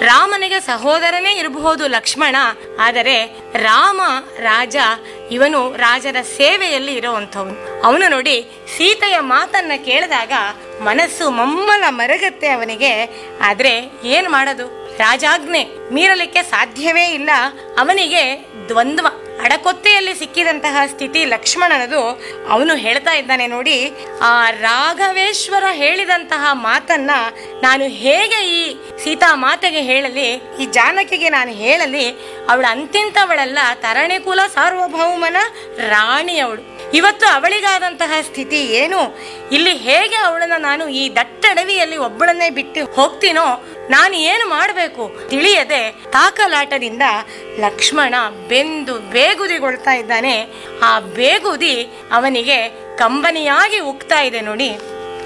ರಾಮನಿಗೆ ಸಹೋದರನೇ ಇರಬಹುದು ಲಕ್ಷ್ಮಣ ಆದರೆ ರಾಮ ರಾಜ ಇವನು ರಾಜರ ಸೇವೆಯಲ್ಲಿ ಇರುವಂಥವನು ಅವನು ನೋಡಿ ಸೀತೆಯ ಮಾತನ್ನ ಕೇಳಿದಾಗ ಮನಸ್ಸು ಮಮ್ಮಲ ಮರಗತ್ತೆ ಅವನಿಗೆ ಆದ್ರೆ ಏನ್ ಮಾಡೋದು ರಾಜಾಜ್ಞೆ ಮೀರಲಿಕ್ಕೆ ಸಾಧ್ಯವೇ ಇಲ್ಲ ಅವನಿಗೆ ದ್ವಂದ್ವ ಅಡಕೊತ್ತೆಯಲ್ಲಿ ಸಿಕ್ಕಿದಂತಹ ಸ್ಥಿತಿ ಲಕ್ಷ್ಮಣನದು ಅವನು ಹೇಳ್ತಾ ಇದ್ದಾನೆ ನೋಡಿ ಆ ರಾಘವೇಶ್ವರ ಹೇಳಿದಂತಹ ಮಾತನ್ನ ನಾನು ಹೇಗೆ ಈ ಸೀತಾ ಮಾತೆಗೆ ಹೇಳಲಿ ಈ ಜಾನಕಿಗೆ ನಾನು ಹೇಳಲಿ ಅವಳು ಅಂತಿಂತವಳಲ್ಲ ತರಣೆಕುಲ ಸಾರ್ವಭೌಮನ ರಾಣಿ ಅವಳು ಇವತ್ತು ಅವಳಿಗಾದಂತಹ ಸ್ಥಿತಿ ಏನು ಇಲ್ಲಿ ಹೇಗೆ ಅವಳನ್ನ ನಾನು ಈ ದಟ್ಟಡವಿಯಲ್ಲಿ ಒಬ್ಬಳನ್ನೇ ಬಿಟ್ಟು ಹೋಗ್ತೀನೋ ನಾನು ಏನು ಮಾಡಬೇಕು ತಿಳಿಯದೆ ತಾಕಲಾಟದಿಂದ ಲಕ್ಷ್ಮಣ ಬೆಂದು ಬೇಗುದಿಗೊಳ್ತಾ ಇದ್ದಾನೆ ಆ ಬೇಗುದಿ ಅವನಿಗೆ ಕಂಬನಿಯಾಗಿ ಉಕ್ತಾ ಇದೆ ನೋಡಿ